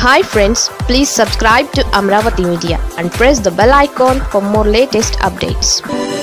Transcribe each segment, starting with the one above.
hi friends please subscribe to Amaravati media and press the bell icon for more latest updates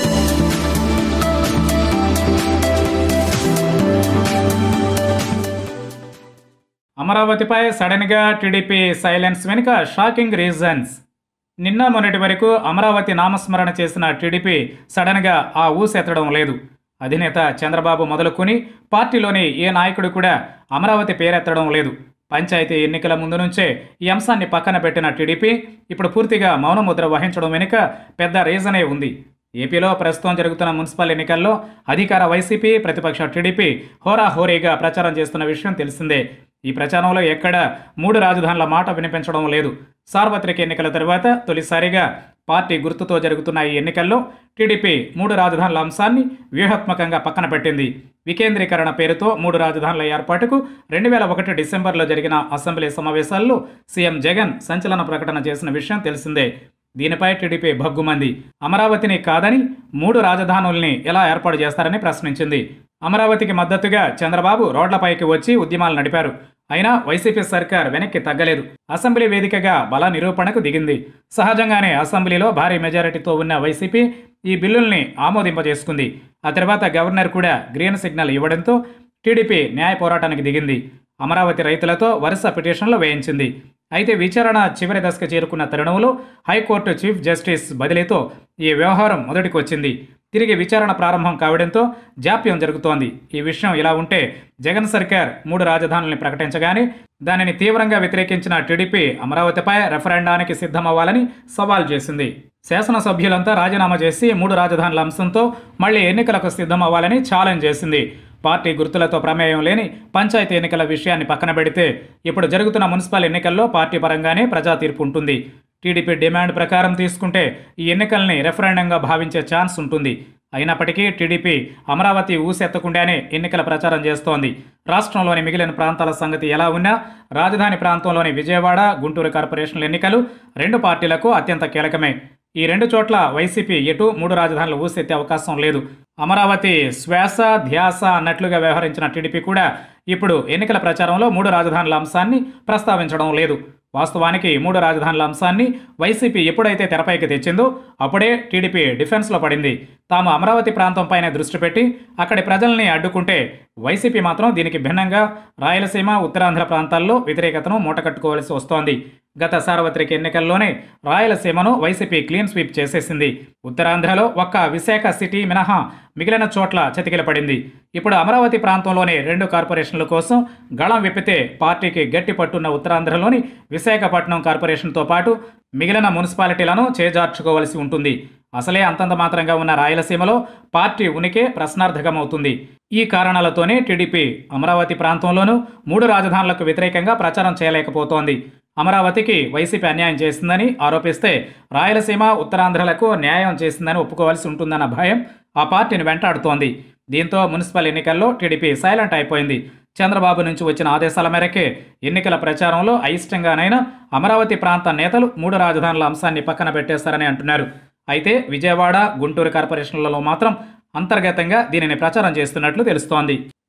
అమరావతిపై సడన్గా TDP silence వెనుక shocking reasons నిన్న మొన్నటి వరకు అమరావతి నామస్మరణ చేసిన టీడీపీ సడన్గా ఆ ఊసెత్తడం లేదు అధినేత చంద్రబాబు మొదలుకొని పార్టీలోని ఏ నాయకుడు కూడా అమరావతి పేరెత్తడం లేదు పంచాయతీ ఎన్నికల ముందు నుంచే ఈ అంశాన్ని పక్కన పెట్టిన టీడీపీ ఇప్పుడు పూర్తిగా మౌనముద్ర వహించడం వెనుక పెద్ద రీజనే ఉంది ఏపీలో ప్రస్తుతం జరుగుతున్న మున్సిపల్ ఎన్నికల్లో అధికార వైసీపీ ప్రతిపక్ష టీడీపీ హోరాహోరీగా ప్రచారం చేస్తున్న విషయం తెలిసిందే ఈ ప్రచారంలో ఎక్కడ మూడు రాజధానుల మాట వినిపించడం లేదు సార్వత్రిక ఎన్నికల తర్వాత తొలిసారిగా పార్టీ గుర్తుతో జరుగుతున్న ఈ ఎన్నికల్లో టీడీపీ మూడు రాజధానుల అంశాన్ని వ్యూహాత్మకంగా పక్కన పెట్టింది వికేంద్రీకరణ పేరుతో మూడు రాజధానుల ఏర్పాటుకు రెండు వేల ఒకటి డిసెంబర్లో జరిగిన అసెంబ్లీ సమావేశాల్లో సీఎం జగన్ సంచలన ప్రకటన చేసిన విషయం తెలిసిందే దీనిపై టీడీపీ భగ్గుమంది అమరావతిని కాదని మూడు రాజధానుల్ని ఎలా ఏర్పాటు చేస్తారని ప్రశ్నించింది అమరావతికి మద్దతుగా చంద్రబాబు రోడ్లపైకి వచ్చి ఉద్యమాలు నడిపారు అయినా వైసీపీ సర్కార్ వెనక్కి తగ్గలేదు అసెంబ్లీ వేదికగా బల నిరూపణకు దిగింది సహజంగానే అసెంబ్లీలో భారీ మెజారిటీతో ఉన్న వైసీపీ ఈ బిల్లుల్ని ఆమోదింపజేసుకుంది ఆ తర్వాత గవర్నర్ కూడా గ్రీన్ సిగ్నల్ ఇవ్వడంతో టీడీపీ న్యాయ పోరాటానికి దిగింది అమరావతి రైతులతో వరుస పిటిషన్లు వేయించింది అయితే విచారణ చివరి దశకు చేరుకున్న తరుణంలో హైకోర్టు చీఫ్ జస్టిస్ బదిలీతో ఈ వ్యవహారం మొదటికి వచ్చింది తిరిగి విచారణ ప్రారంభం కావడంతో జాప్యం జరుగుతోంది ఈ విషయం ఇలా ఉంటే జగన్ సర్కార్ మూడు రాజధానుల్ని ప్రకటించగానే దానిని తీవ్రంగా వ్యతిరేకించిన టీడీపీ అమరావతిపై రెఫరెండానికి సిద్ధమవ్వాలని సవాల్ చేసింది శాసనసభ్యులంతా రాజీనామా చేసి మూడు రాజధానుల అంశంతో మళ్లీ ఎన్నికలకు సిద్ధమవ్వాలని ఛాలెంజ్ చేసింది పార్టీ గుర్తులతో ప్రమేయం లేని పంచాయతీ ఎన్నికల విషయాన్ని పక్కన పెడితే ఇప్పుడు జరుగుతున్న మున్సిపల్ ఎన్నికల్లో పార్టీ పరంగానే ప్రజా తీర్పు ఉంటుంది టీడీపీ డిమాండ్ ప్రకారం తీసుకుంటే ఈ ఎన్నికల్ని రెఫరెండంగా భావించే ఛాన్స్ ఉంటుంది అయినప్పటికీ టీడీపీ అమరావతి ఊసెత్తకుండానే ఎన్నికల ప్రచారం చేస్తోంది రాష్ట్రంలోని మిగిలిన ప్రాంతాల సంగతి ఎలా ఉన్నా రాజధాని ప్రాంతంలోని విజయవాడ గుంటూరు కార్పొరేషన్ల ఎన్నికలు రెండు పార్టీలకు అత్యంత కీలకమే ఈ రెండు చోట్ల వైసీపీ ఎటు మూడు రాజధానులు ఊసెత్తే అవకాశం లేదు అమరావతి శ్వాస ధ్యాస అన్నట్లుగా వ్యవహరించిన టీడీపీ కూడా ఇప్పుడు ఎన్నికల ప్రచారంలో మూడు రాజధానుల అంశాన్ని ప్రస్తావించడం లేదు వాస్తవానికి మూడు రాజధానుల అంశాన్ని వైసీపీ ఎప్పుడైతే తెరపైకి తెచ్చిందో అప్పుడే టీడీపీ డిఫెన్స్లో పడింది తాము అమరావతి ప్రాంతంపైనే దృష్టి పెట్టి అక్కడి ప్రజల్ని అడ్డుకుంటే వైసీపీ మాత్రం దీనికి భిన్నంగా రాయలసీమ ఉత్తరాంధ్ర ప్రాంతాల్లో వ్యతిరేకతను మూటకట్టుకోవాల్సి వస్తోంది గత సార్వత్రిక ఎన్నికల్లోనే రాయలసీమను వైసీపీ క్లీన్ స్వీప్ చేసేసింది ఉత్తరాంధ్రలో ఒక్క విశాఖ సిటీ మినహా మిగిలిన చోట్ల చతికిల పడింది ఇప్పుడు అమరావతి ప్రాంతంలోని రెండు కార్పొరేషన్ల కోసం గళం విప్పితే పార్టీకి గట్టి పట్టున్న ఉత్తరాంధ్రలోని విశాఖపట్నం కార్పొరేషన్తో పాటు మిగిలిన మున్సిపాలిటీలను చేజార్చుకోవలసి ఉంటుంది అసలే అంతంత మాత్రంగా ఉన్న రాయలసీమలో పార్టీ ఉనికి ప్రశ్నార్థకమవుతుంది ఈ కారణాలతోనే టీడీపీ అమరావతి ప్రాంతంలోనూ మూడు రాజధానులకు వ్యతిరేకంగా ప్రచారం చేయలేకపోతోంది అమరావతికి వైసీపీ అన్యాయం చేసిందని ఆరోపిస్తే రాయలసీమ ఉత్తరాంధ్రలకు న్యాయం చేసిందని ఒప్పుకోవాల్సి ఉంటుందన్న భయం ఆ పార్టీని వెంటాడుతోంది దీంతో మున్సిపల్ ఎన్నికల్లో టీడీపీ సైలెంట్ అయిపోయింది చంద్రబాబు నుంచి వచ్చిన ఆదేశాల మేరకే ఎన్నికల ప్రచారంలో అయిష్టంగానైనా అమరావతి ప్రాంత నేతలు మూడు రాజధానుల అంశాన్ని పక్కన పెట్టేస్తారని అంటున్నారు అయితే విజయవాడ గుంటూరు కార్పొరేషన్లలో మాత్రం అంతర్గతంగా దీనిని ప్రచారం చేస్తున్నట్లు తెలుస్తోంది